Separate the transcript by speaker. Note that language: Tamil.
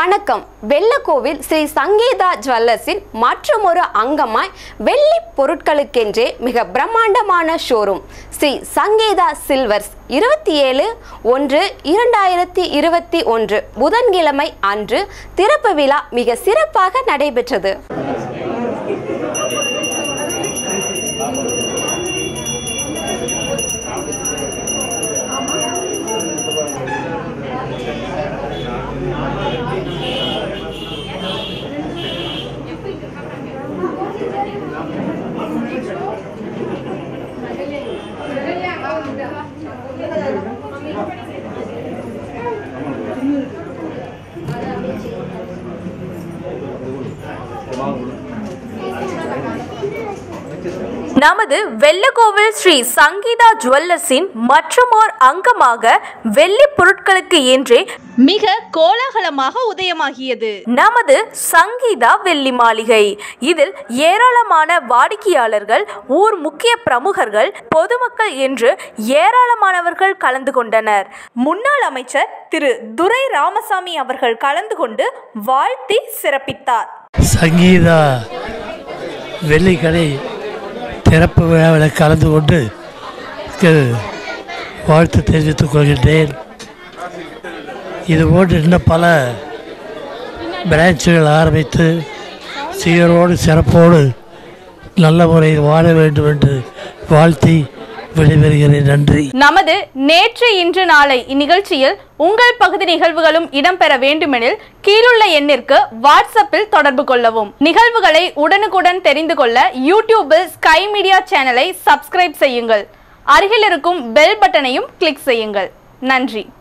Speaker 1: வணக்கம் வெள்ளக்கோவில் ஸ்ரீ சங்கீதா ஜுவல்லர்ஸின் மற்றொரு அங்கமாய் வெள்ளி பொருட்களுக்கென்றே மிக பிரம்மாண்டமான ஷோரூம் ஸ்ரீ சங்கீதா சில்வர்ஸ் இருபத்தி ஏழு ஒன்று இரண்டாயிரத்தி இருபத்தி ஒன்று புதன்கிழமை அன்று திறப்பு விழா மிக சிறப்பாக நடைபெற்றது
Speaker 2: நமது வெள்ளக்கோவில் ஸ்ரீ சங்கீதா ஜுவல்லர்ஸின் மற்றுமோர் அங்கமாக வெள்ளி பொருட்களுக்கு என்றே
Speaker 3: மிக கோலாகலமாக உதயமாகியது
Speaker 2: நமது சங்கீதா வெள்ளி மாளிகை இதில் ஏராளமான வாடிக்கையாளர்கள் ஊர் முக்கிய பிரமுகர்கள் பொதுமக்கள் என்று ஏராளமானவர்கள் கலந்து கொண்டனர் முன்னாள் அமைச்சர் திரு துரை ராமசாமி அவர்கள் கலந்து கொண்டு வாழ்த்தி சிறப்பித்தார்
Speaker 4: சங்கீதா வெள்ளிக்கடை திறப்பு விழாவில் கலந்து கொண்டு க்கு வாழ்த்து தெரிவித்துக் கொள்கின்றேன் இதுபோன்று இன்னும் பல பிரான்ச்சுகள் ஆரம்பித்து சீரோடு சிறப்போடு நல்ல முறையில் வாழ வேண்டும் என்று வாழ்த்தி விடைபெறுகிறேன் நன்றி
Speaker 3: நமது நேற்று இன்று நாளை இந்நிகழ்ச்சியில் உங்கள் பகுதி நிகழ்வுகளும் இடம்பெற வேண்டுமெனில் கீழுள்ள எண்ணிற்கு வாட்ஸ்அப்பில் தொடர்பு கொள்ளவும் நிகழ்வுகளை உடனுக்குடன் தெரிந்து கொள்ள யூடியூபில் ஸ்கை மீடியா சேனலை சப்ஸ்கிரைப் செய்யுங்கள் அருகில் இருக்கும் பெல் பட்டனையும் கிளிக் செய்யுங்கள் நன்றி